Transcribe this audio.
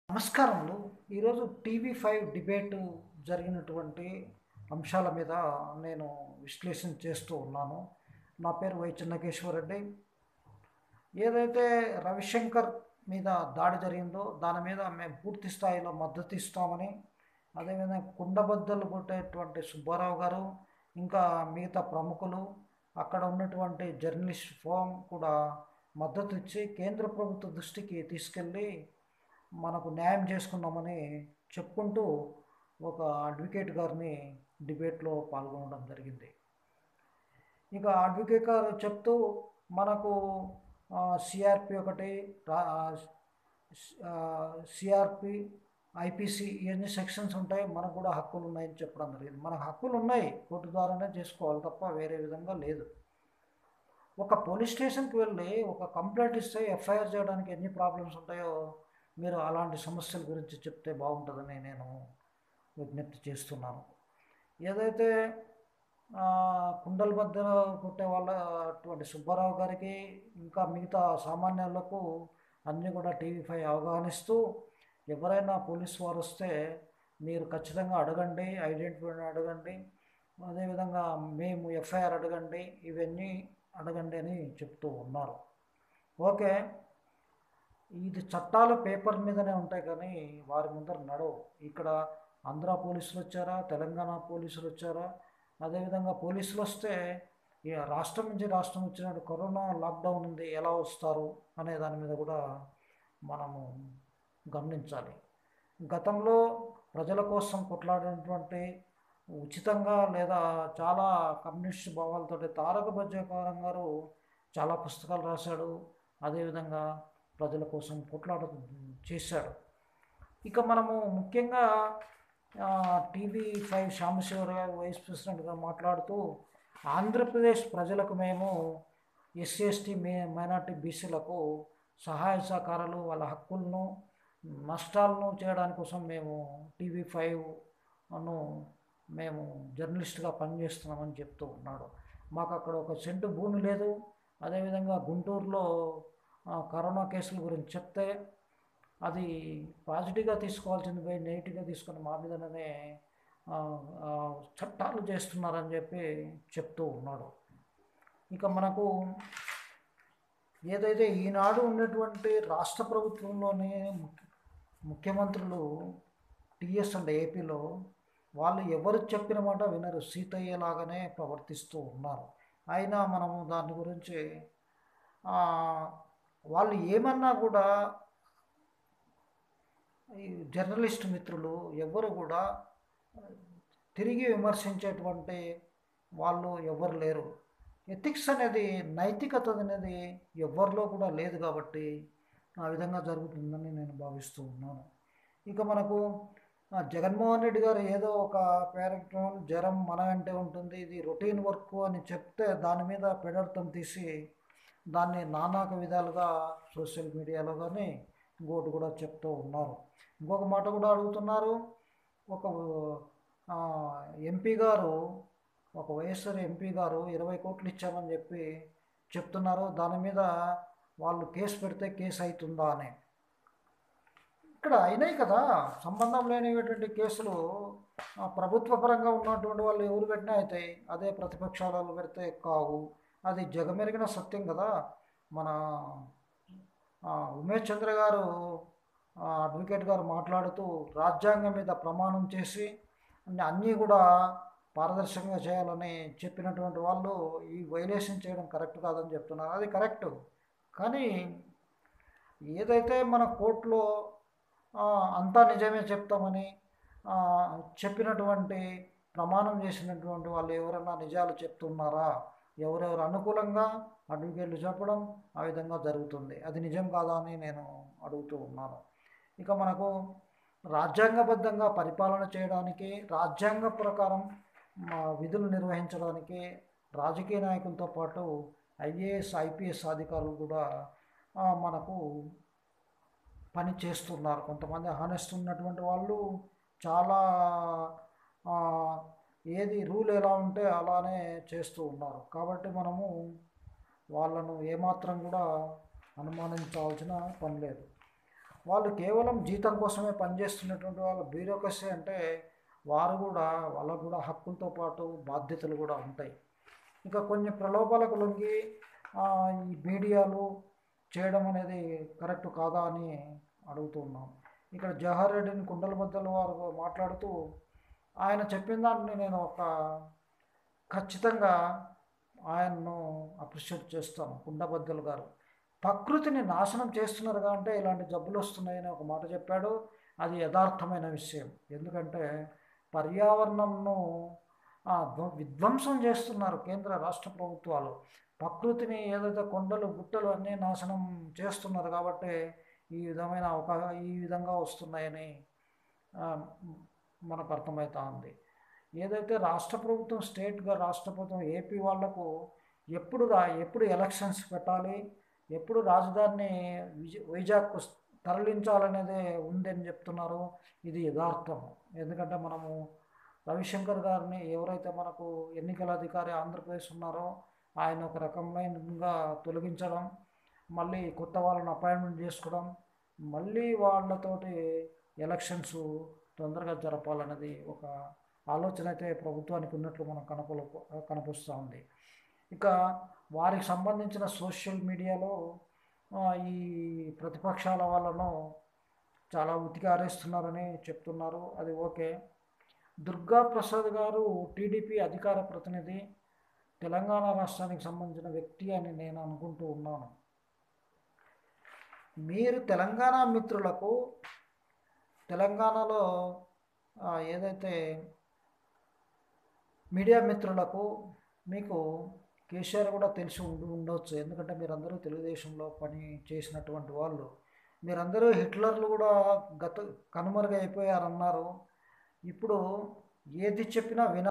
నమస్కారములు ఈరోజు TV five debate జరిగినటువంటి అంశాల మీద నేను విశ్లేషణ చేస్తూ ఉన్నాను నా పేరు వై చెన్నకేశ్వరరెడ్డి ఏదైతే రవిశంకర్ మీద దాడి జరిగిందో దాని మీద మేము పూర్తి స్థాయిలో మద్దతు ఇస్తామని అదేవిధంగా కుండబద్దలు కొట్టేటువంటి సుబ్బారావు గారు ఇంకా మిగతా ప్రముఖులు అక్కడ ఉన్నటువంటి జర్నలిస్ట్ ఫోరం కూడా మద్దతు ఇచ్చి కేంద్ర ప్రభుత్వ దృష్టికి తీసుకెళ్ళి మనకు న్యాయం చేసుకున్నామని చెప్పుకుంటూ ఒక అడ్వకేట్ గారిని డిబేట్లో పాల్గొనడం జరిగింది ఇక అడ్వకేట్ గారు చెప్తూ మనకు సిఆర్పి ఒకటి సిఆర్పి ఐపీసీ ఇవన్నీ సెక్షన్స్ ఉంటాయి మనకు కూడా హక్కులు ఉన్నాయని చెప్పడం జరిగింది మనకు హక్కులు ఉన్నాయి కోర్టు ద్వారానే చేసుకోవాలి తప్ప వేరే విధంగా లేదు ఒక పోలీస్ స్టేషన్కి వెళ్ళి ఒక కంప్లైంట్ ఇస్తే ఎఫ్ఐఆర్ చేయడానికి ఎన్ని ప్రాబ్లమ్స్ ఉంటాయో మీరు అలాంటి సమస్యల గురించి చెప్తే బాగుంటుందని నేను విజ్ఞప్తి చేస్తున్నాను ఏదైతే కుండల మధ్య కొట్టే వాళ్ళ అటువంటి సుబ్బారావు గారికి ఇంకా మిగతా సామాన్యులకు అన్నీ కూడా టీవీ ఫైవ్ అవగాహనిస్తూ ఎవరైనా పోలీసు వారు వస్తే మీరు ఖచ్చితంగా అడగండి ఐడెంటిఫై అడగండి అదేవిధంగా మేము ఎఫ్ఐఆర్ అడగండి ఇవన్నీ అడగండి అని చెప్తూ ఉన్నారు ఓకే ఇది చట్టాలు పేపర్ మీదనే ఉంటాయి కానీ వారి ముందర నడవు ఇక్కడ ఆంధ్ర పోలీసులు వచ్చారా తెలంగాణ పోలీసులు వచ్చారా అదేవిధంగా పోలీసులు వస్తే ఇక రాష్ట్రం నుంచి రాష్ట్రం వచ్చినట్టు కరోనా లాక్డౌన్ ఉంది ఎలా వస్తారు అనే దాని మీద కూడా మనము గమనించాలి గతంలో ప్రజల కోసం కొట్లాడినటువంటి ఉచితంగా లేదా చాలా కమ్యూనిస్ట్ భావాలతో తారక బజ్జకారం గారు చాలా పుస్తకాలు రాశాడు అదేవిధంగా ప్రజల కోసం కొట్లాట చేశాడు ఇక మనము ముఖ్యంగా టీవీ ఫైవ్ శ్యామశివర్ గారు వైస్ ప్రెసిడెంట్గా మాట్లాడుతూ ఆంధ్రప్రదేశ్ ప్రజలకు మేము ఎస్సీ ఎస్టీ మే మైనార్టీ బీసీలకు సహాయ సహకారాలు వాళ్ళ హక్కులను నష్టాలను చేయడానికి కోసం మేము టీవీ ఫైవ్ను మేము జర్నలిస్ట్గా పనిచేస్తున్నామని చెప్తూ ఉన్నాడు మాకు అక్కడ ఒక సెంటు భూమి లేదు అదేవిధంగా గుంటూరులో కరోనా కేసుల గురించి చెప్తే అది పాజిటివ్గా తీసుకోవాల్సింది పోయి నెగిటివ్గా తీసుకొని మా మీదనే చట్టాలు చేస్తున్నారని చెప్పి చెప్తూ ఉన్నాడు ఇక మనకు ఏదైతే ఈనాడు ఉన్నటువంటి రాష్ట్ర ప్రభుత్వంలోని ముఖ్యమంత్రులు టీఎస్ అండ్ ఏపీలో వాళ్ళు ఎవరు చెప్పిన మాట వినరు సీతయ్యలాగానే ప్రవర్తిస్తూ ఉన్నారు అయినా మనము దాని గురించి వాళ్ళు ఏమన్నా కూడా ఈ జర్నలిస్ట్ మిత్రులు ఎవరు కూడా తిరిగి విమర్శించేటువంటి వాళ్ళు ఎవరు లేరు ఎథిక్స్ అనేది నైతికత అనేది ఎవరిలో కూడా లేదు కాబట్టి ఆ విధంగా జరుగుతుందని నేను భావిస్తూ ఉన్నాను ఇక మనకు జగన్మోహన్ రెడ్డి గారు ఏదో ఒక పేరెక్టర్ జ్వరం మన అంటే ఉంటుంది ఇది రొటీన్ వర్క్ అని చెప్తే దాని మీద పెడర్థం తీసి దాన్ని నానాక విధాలుగా సోషల్ మీడియాలో కానీ ఇంకోటి కూడా చెప్తూ ఉన్నారు ఇంకొక మాట కూడా అడుగుతున్నారు ఒక ఎంపీ గారు ఒక వైఎస్ఆర్ ఎంపీ గారు ఇరవై కోట్లు ఇచ్చామని చెప్పి చెప్తున్నారు దాని మీద వాళ్ళు కేసు పెడితే కేసు అవుతుందా అని ఇక్కడ అయినాయి కదా సంబంధం లేనిటువంటి కేసులు ప్రభుత్వ పరంగా ఉన్నటువంటి వాళ్ళు ఎవరు పెట్టినా అవుతాయి అదే ప్రతిపక్షాలు పెడితే కావు అది జగమెరిగిన సత్యం కదా మన ఉమేష్ చంద్ర గారు అడ్వకేట్ గారు మాట్లాడుతూ రాజ్యాంగం మీద ప్రమాణం చేసి అన్నీ కూడా పారదర్శకంగా చేయాలని చెప్పినటువంటి వాళ్ళు ఈ వైలేషన్ చేయడం కరెక్ట్ కాదని చెప్తున్నారు అది కరెక్ట్ కానీ ఏదైతే మన కోర్టులో అంతా నిజమే చెప్తామని చెప్పినటువంటి ప్రమాణం చేసినటువంటి వాళ్ళు ఎవరైనా నిజాలు చెప్తున్నారా ఎవరెవరు అనుకూలంగా అడ్వకేట్లు చెప్పడం ఆ విధంగా జరుగుతుంది అది నిజం కాదా అని నేను అడుగుతూ ఉన్నాను ఇక మనకు రాజ్యాంగబద్ధంగా పరిపాలన చేయడానికి రాజ్యాంగ ప్రకారం విధులు నిర్వహించడానికి రాజకీయ నాయకులతో పాటు ఐఏఎస్ ఐపీఎస్ అధికారులు కూడా మనకు పని చేస్తున్నారు కొంతమంది హానెస్ట్ ఉన్నటువంటి వాళ్ళు చాలా ఏది రూల్ ఎలా ఉంటే అలానే చేస్తూ ఉన్నారు కాబట్టి మనము వాళ్ళను ఏమాత్రం కూడా అనుమానించాల్సిన పని లేదు వాళ్ళు కేవలం జీతం కోసమే పనిచేస్తున్నటువంటి వాళ్ళు బ్యూరోక్రసీ అంటే వారు కూడా వాళ్ళకు కూడా హక్కులతో పాటు బాధ్యతలు కూడా ఉంటాయి ఇంకా కొన్ని ప్రలోభాలకు లొంగి ఆ, ఈ మీడియాలు చేయడం అనేది కరెక్ట్ కాదా అని అడుగుతున్నాం ఇక్కడ జవహర్ రెడ్డిని కుండల బద్దలు వారు మాట్లాడుతూ ఆయన చెప్పిన దాన్ని నేను ఒక ఖచ్చితంగా ఆయన్ను అప్రిషియేట్ చేస్తాను కుండబద్దలు గారు ప్రకృతిని నాశనం చేస్తున్నారుగా అంటే ఇలాంటి జబ్బులు వస్తున్నాయని ఒక మాట చెప్పాడు అది యథార్థమైన విషయం ఎందుకంటే పర్యావరణంను ఆ, ధ్వ- విధ్వంసం చేస్తున్నారు కేంద్ర రాష్ట్ర ప్రభుత్వాలు ప్రకృతిని ఏదైతే కొండలు గుట్టలు అన్నీ నాశనం చేస్తున్నారు కాబట్టి ఈ విధమైన ఒక ఈ విధంగా వస్తున్నాయని ఆ, మనకు అర్థమవుతా ఉంది ఏదైతే రాష్ట్ర ప్రభుత్వం స్టేట్గా రాష్ట్ర ప్రభుత్వం ఏపీ వాళ్లకు ఎప్పుడు రా ఎప్పుడు ఎలక్షన్స్ పెట్టాలి ఎప్పుడు రాజధానిని విజ వైజాగ్కు తరలించాలనేదే ఉందని చెప్తున్నారు ఇది యథార్థం ఎందుకంటే మనము రవిశంకర్ గారిని ఎవరైతే మనకు ఎన్నికల అధికారి ఆంధ్రప్రదేశ్ ఉన్నారో ఆయన ఒక రకమైనగా తొలగించడం మళ్ళీ కొత్త వాళ్ళని అపాయింట్మెంట్ చేసుకోవడం మళ్ళీ వాళ్ళతోటి ఎలక్షన్స్ తొందరగా జరపాలన్నది ఒక ఆలోచన అయితే ప్రభుత్వానికి ఉన్నట్లు మనం కనపల కనిపిస్తూ ఉంది ఇక వారికి సంబంధించిన సోషల్ మీడియాలో ఆ, ఈ ప్రతిపక్షాల వాళ్ళను చాలా ఉతికి ఆరేస్తున్నారని చెప్తున్నారు అది ఓకే దుర్గా ప్రసాద్ గారు టీడీపీ అధికార ప్రతినిధి తెలంగాణ రాష్ట్రానికి సంబంధించిన వ్యక్తి అని నేను అనుకుంటూ ఉన్నాను మీరు తెలంగాణ మిత్రులకు తెలంగాణలో ఆ, ఏదైతే మీడియా మిత్రులకు మీకు కేసీఆర్ కూడా తెలిసి ఉండి ఉండవచ్చు ఎందుకంటే మీరందరూ తెలుగుదేశంలో పని చేసినటువంటి వాళ్ళు మీరందరూ హిట్లర్లు కూడా గత కనుమరుగైపోయారన్నారు ఇప్పుడు ఏది చెప్పినా విన